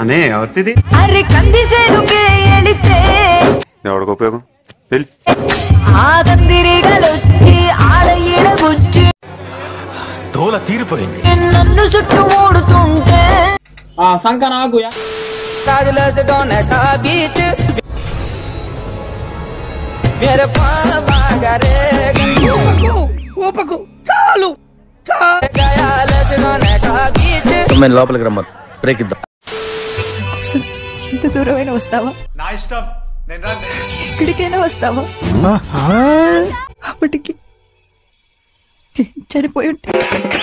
అనే ఎవరిది అరే కంది సేనుకే ఎళితే ఎవరికి ఉపయోగం వెళ్ళి ఆదందిరిగలొచ్చి ఆడ ఈడగుచ్చి దోల తీరిపోయింది నన్ను చుట్టుముడుతుంటే ఆ సంక నాకు యా ఊపకు చాలు లోపలికి రమ్మను బ్రేక్ ఇద్దాం ఎంత దూరమైనా వస్తావా నా ఇష్టం నేను రా ఎక్కడికైనా వస్తావా అప్పటికి చనిపోయి ఉంటే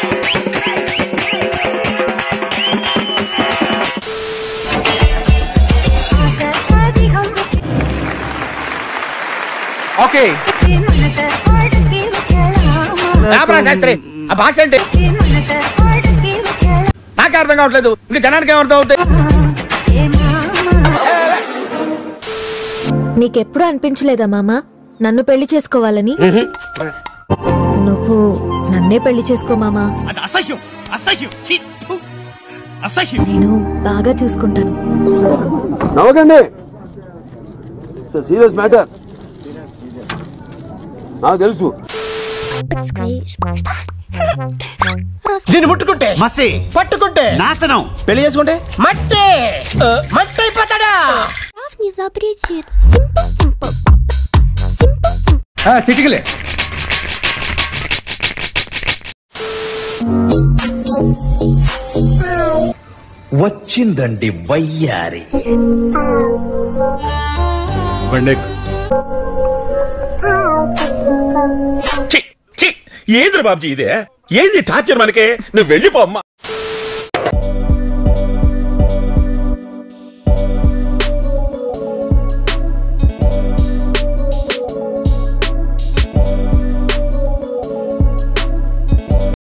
ఓకే శాస్త్రి ఆ భాష ఏంటి నాకే అర్థం కావట్లేదు ఇంకా జనానికి ఏమర్థం అవుతాయి నీకెప్పుడు అనిపించలేదా మామ నన్ను పెళ్లి చేసుకోవాలని నువ్వు నన్నే పెళ్లి చేసుకో మామా అది అసహ్యం అసహ్యం ఛీ, ఫు, అసహ్యం నేను బాగా చూసుకుంటాను నవ్వకండి సీరియస్ మ్యాటర్ నాకు తెలుసు దీన్ని ముట్టుకుంటే మసి పట్టుకుంటే నాశనం పెళ్లి చేసుకుంటే మట్టి ఆ, మట్టి అయిపోతాడా не запретит. Симпл-тимпл. Симпл-тимпл. చిటికలే వచ్చిందండి వయ్యారి ఛీ, ఛీ, ఏంద్ర బాబ్జీ ఇదే ఏంది టార్చర్ మనకే నువ్వు వెళ్ళిపో అమ్మా